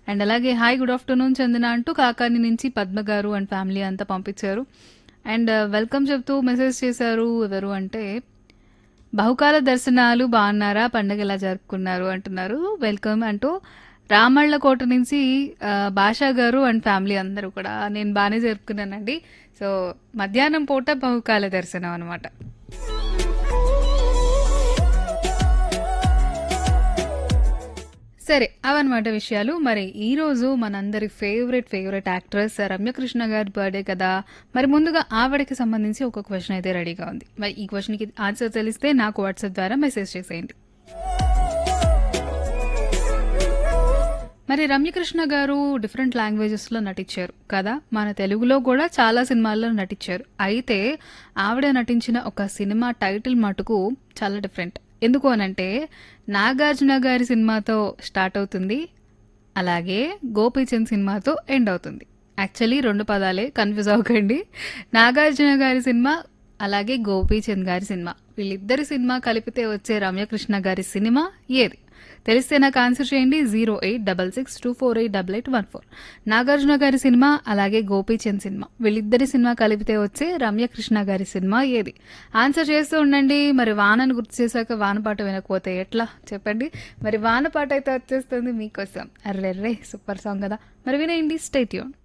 and అలాగే hi good afternoon చందన అంటూ కాకాని నుంచి పద్మ గారు అండ్ ఫ్యామిలీ అంతా పంపించారు అండ్ వెల్కమ్ చెప్తూ మెసేజ్ చేశారు ఎవరు అంటే బహుకాల దర్శనాలు బాగున్నారా పండగ ఎలా జరుపుకున్నారు అంటున్నారు వెల్కమ్ అంటూ రామళ్ళకోట నుంచి ఆ, భాషా గారు అండ్ ఫ్యామిలీ అందరూ కూడా నేను బాగానే జరుపుకున్నానండి సో మధ్యాహ్నం పూట బహుకాల దర్శనం అనమాట సరే అవన్నమాట విషయాలు మరి ఈ రోజు మనందరి ఫేవరెట్ ఫేవరెట్ యాక్ట్రెస్ రమ్యకృష్ణ గారి బర్త్డే కదా మరి ముందుగా ఆవిడకి సంబంధించి ఒక క్వశ్చన్ అయితే రెడీగా ఉంది మరి ఈ క్వశ్చన్కి ఆన్సర్ తెలిస్తే నాకు వాట్సాప్ ద్వారా మెసేజ్ చేసేయండి మరి రమ్యకృష్ణ గారు డిఫరెంట్ లాంగ్వేజెస్లో నటించారు కదా మన తెలుగులో కూడా చాలా సినిమాల్లో నటించారు అయితే ఆవిడ నటించిన ఒక సినిమా టైటిల్ మటుకు చాలా డిఫరెంట్ ఎందుకు అనంటే నాగార్జున గారి సినిమాతో స్టార్ట్ అవుతుంది అలాగే గోపీచంద్ సినిమాతో ఎండ్ అవుతుంది యాక్చువల్లీ రెండు పదాలే కన్ఫ్యూజ్ అవ్వకండి నాగార్జున గారి సినిమా అలాగే గోపీచంద్ గారి సినిమా వీళ్ళిద్దరి సినిమా కలిపితే వచ్చే రమ్యకృష్ణ గారి సినిమా ఏది తెలిస్తే నాకు ఆన్సర్ చేయండి zero eight double six two four eight double eight one four Nagarjuna గారి సినిమా అలాగే గోపీచంద్ సినిమా వీళ్ళిద్దరి సినిమా కలిపితే వచ్చే రమ్యకృష్ణ గారి సినిమా ఏది ఆన్సర్ చేస్తూ ఉండండి మరి వానను గుర్తు చేశాక వానపాట వినకపోతే ఎట్లా చెప్పండి మరి వానపాట అయితే వచ్చేస్తుంది మీకోసం అర్రెర్రే సూపర్ సాంగ్ కదా మరి వినేయండి స్టేట్యూన్